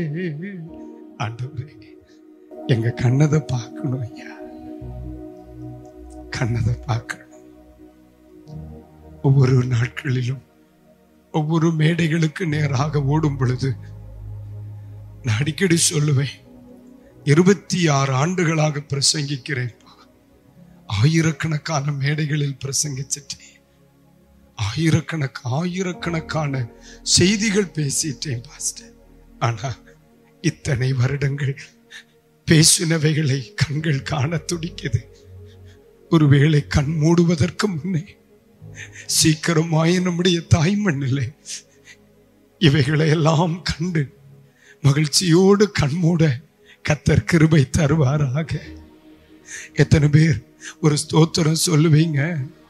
ஆண்டவரே எங்க கண்ணதை பார்க்கணும் ஐயா கண்ணதை பார்க்கணும் ஒவ்வொரு நாட்களிலும் ஒவ்வொரு மேடைகளுக்கு நேராக ஓடும் பொழுது நான் அடிக்கடி சொல்லுவேன் இருபத்தி ஆறு ஆண்டுகளாக பிரசங்கிக்கிறேன் ஆயிரக்கணக்கான மேடைகளில் பிரசங்கிச்சிட்டேன் ஆயிரக்கணக்கு ஆயிரக்கணக்கான செய்திகள் பேசிட்டேன் பாஸ்டர் ஆனா இத்தனை வருடங்கள் பேசினவைகளை கண்கள் காண துடிக்குது ஒருவேளை கண் மூடுவதற்கு முன்னே சீக்கிரமாய் நம்முடைய தாய் மண்ணிலே இவைகளை எல்லாம் கண்டு மகிழ்ச்சியோடு கண்மூட கத்தர் கிருபை தருவாராக எத்தனை பேர் ஒரு ஸ்தோத்திரம் சொல்லுவீங்க